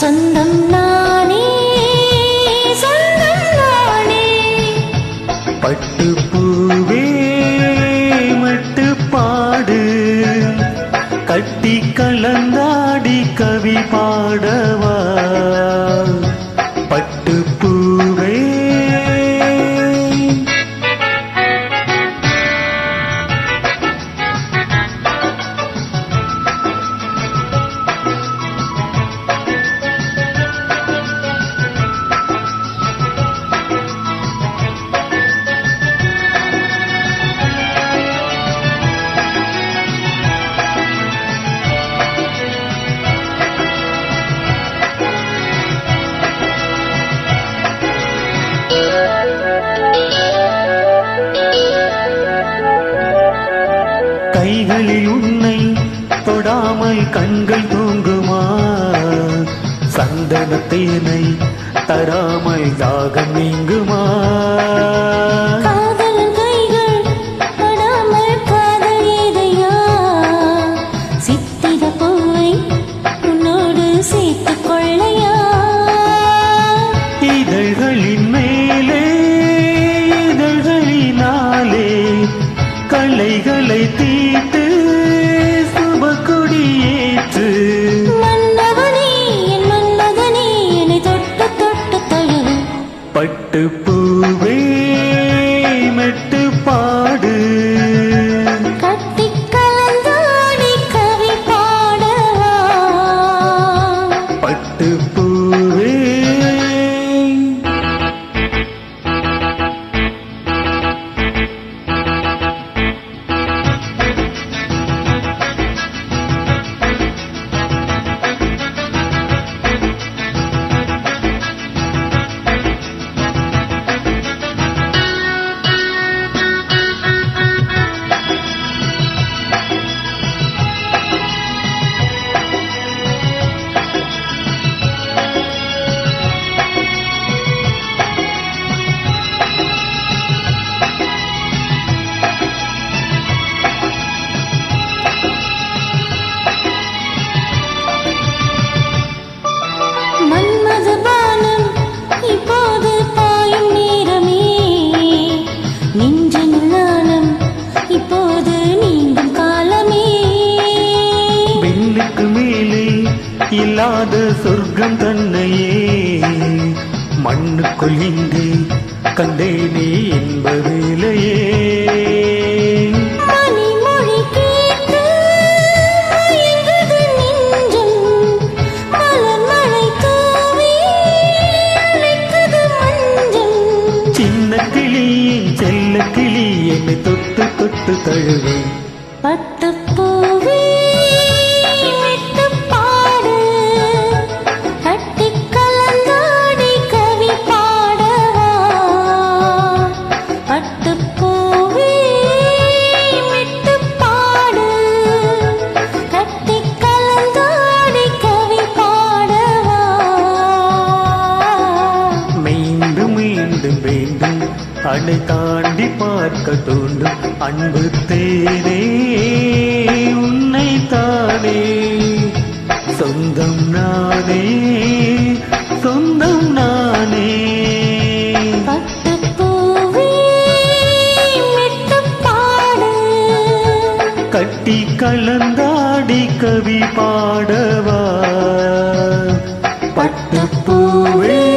சொந்தம் நானே சொந்தம் நானே பட்டு பூவே மட்டு பாடு கட்டி கலந்தாடி கவி பாடவா பட்டு பூவே கைகளில் உன்னை தொடாமல் கண்கள் தூங்குமா சந்தனத்தேனை தராமல் தாகம் நீங்குமா காதலன் கைகள் படாமல் காதல் ஏதையா சித்திர பூவை உன்னோடு சேர்த்துக் கொள்ளையா இதழ்களின் மேலே இதழ்களினாலே கலைகளை தீட்டு சுபக்கொடியேற்று மன்னவனே என் மன்மதனே என்னை தொட்டு தொட்டு தழுவு பட்டு பூவே மெட்டு பாடு கட்டிக் கலந்தாடி கவி பாடவா பட்டு பூவே மன்மத பானம் இப்போது பாயும் நேரமே நெஞ்சின் நாணம் இப்போது நீங்கும் காலமே விண்ணுக்கு மேலே இல்லாத சொர்க்கம் தன்னையே மண்ணுக்குள் இங்கே கண்டேனே என்பதிலேயே மணிமொழி கேட்டு மயங்குது நெஞ்சம். மலர் மழை தூவி அழைக்குது மஞ்சம். சின்ன கிளியின் செல்ல கிளி என்னை தொட்டு தொட்டு தழுவே பட்டுப்பூவே விட்டுப் பாடு. கட்டிக் கலந்தாடி கவி பாடவா. பட்டுப்பூவே விட்டுப் பாடு. கட்டிக் கலந்தாடி கவி பாடவா. மீண்டும் மீண்டும் வேண்டும் அணை தாண்டி பார்க்க தூண்டும் அன்பு தேனே உன்னை தானே சொந்தம் நானே சொந்தம் நானே பட்டுப்பூவே விட்டுப் பாடு. கட்டி கலந்தாடி கவி பாடவா பட்டு பூவே